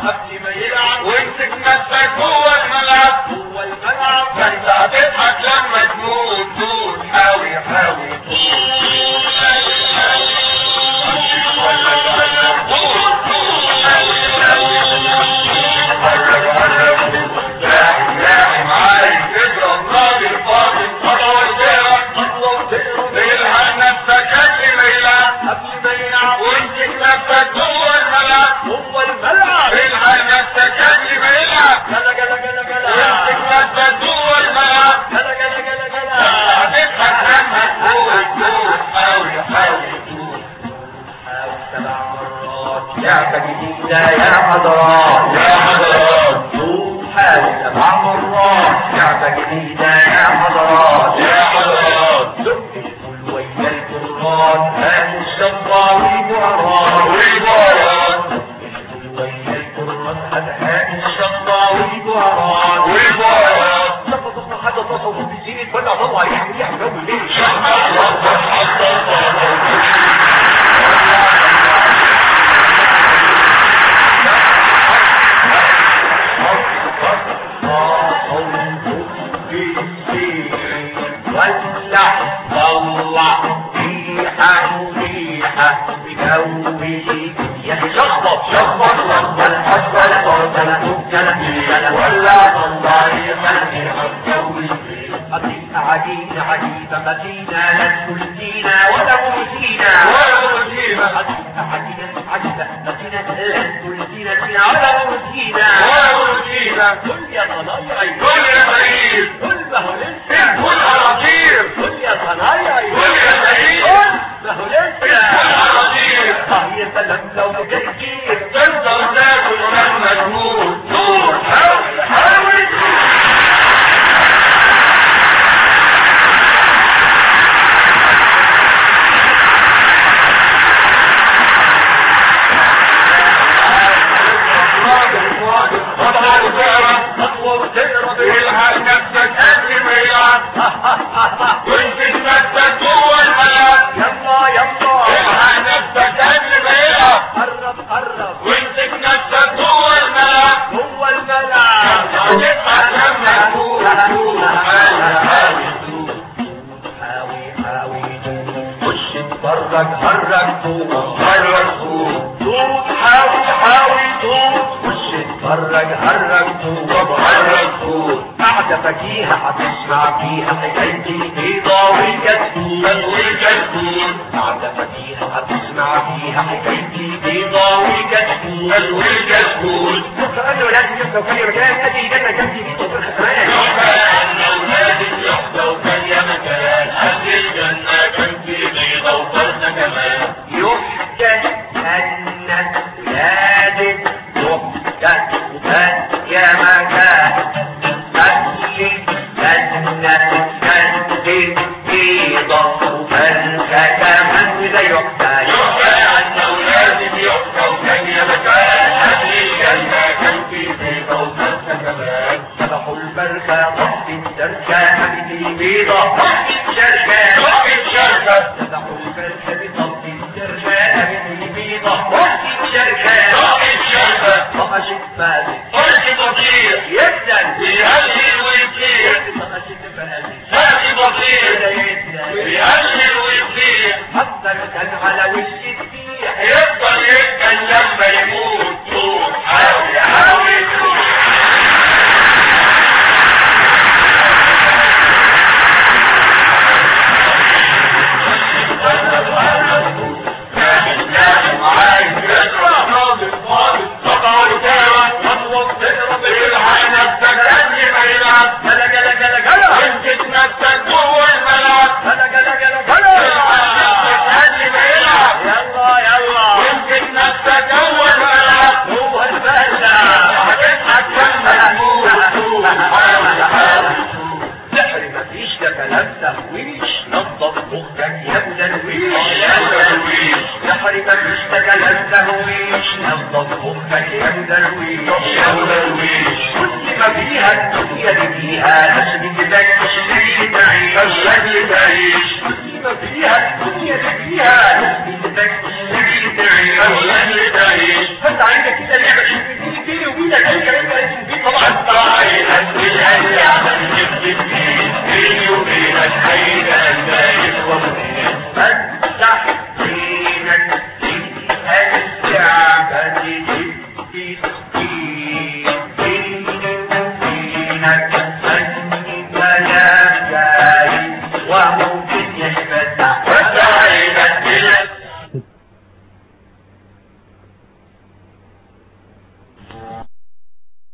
قبل ما يلعب وامسك نفسك جوه الملعب جوه الملعب ما انت هتضحك لما تموت تموت حاوي حاوي تلحق نفسك قبل ما يلعب قبل ما يلعب وامسك نفسك جوه الملعب جوه الملعب تلحق نفسك قبل ما يلعب جلا جلا جلا جلا وامسك نفسك جوه الملعب جلا جلا جلا جلا هتضحك لما تموت تموت حاوي حاوي تموت حاول سبع مرات لعبة جديدة يا حضرات يا حضرات شوف حاول سبع مرات لعبة جديدة يا حضرات يا حضرات زق الفول ويا الكرات هاتوا الشطة والبهارات والبهارات الفول ويا الكرات هاتوا الشطة والبهارات والبهارات شطة تصنع حاجة تصنع في الزينة ولا طلع يحمل يحمل جو الليل ولع طلع ريحة ريحة بجوه يا شخبط شخبط وصل حصل فرصل تبجل جل ولا طلع ريحة ريحة بجوه قديمة عجيبة عجيبة مدينة لا تلتينا ولا ملتينا ولا عجيبة عجيبة عجيبة مدينة لا تلتينا فينا ولا ملتينا ولا كل يا ضنايا كل يا غريب كل ما هو لسه كل عراطير كل يا ضنايا كل يا سعيد كل ما هو لسه كل عراطير اه يا سلام لو جايين تقدر تاكل مهما تموت تموت حاول حاول خطوة وتعرف خطوة وتضرب تلحق نفسك قبل ما يلعب وامسك نفسك جوه الملعب يلا يلا تلحق نفسك قبل ما يلعب قرب قرب وامسك نفسك جوه الملعب جوه الملعب هتضحك لما تموت تموت حاول حاول حاوي حاوي خش اتفرج هرج طوب حرك فوق طوب حاوي حاوي طوب خش اتفرج هرج طوب حرك فوق قاعدة فكيها هتسمع فيها حكايتي بيضة والكتكوت والكتكوت قاعدة فكيها هتسمع فيها حكايتي بيضة والكتكوت والكتكوت بكرة قال له لازم يبقى في مكان ادي الجنة جنبي بيضة وفي الخسران يحكى أن ولاد يحكى وكان يا مكان أهل الجنة كان في بيضة وفرسة كمان يحكى أن ولاد يحكى وكان يا مكان أهل الجنة كان في بيضة وفرسة كمان وده يحكى يحكى أن ولاد يحكى وكان يا مكان أهل الجنة كان في بيضة وفرسة كمان فتحوا البركة ضحك الدركة حبيبي بيضة ضحك الشركة صاحب شركة فتحوا البركة بضحك الدركة حبيبي بيضة ضحك الشركة صاحب شركة طقشت فازت فرس بطير يبدأ بيهلل ويطير طقشت فازت فرس بطير كده يبدأ بيهلل ويطير حتى كان على وش السيح يفضل يتكلم لما يموت طول حاول حاول جلا جلا جلا جلا جلا جلا جلا جلا يلا يلا هو البلد سحر مفيش ده كلام تهويش نظف مخك يا ابن الويش سحر مفيش ده كلام تهويش نظف مخك يا ابن الويش كل ما فيها الدنيا اللي فيها نسل جدك تشتري تعيش كل ما فيها الدنيا اللي فيها نسل جدك تشتري تعيش بس عندك كده لعبة شوف اديني اديني في تخطيط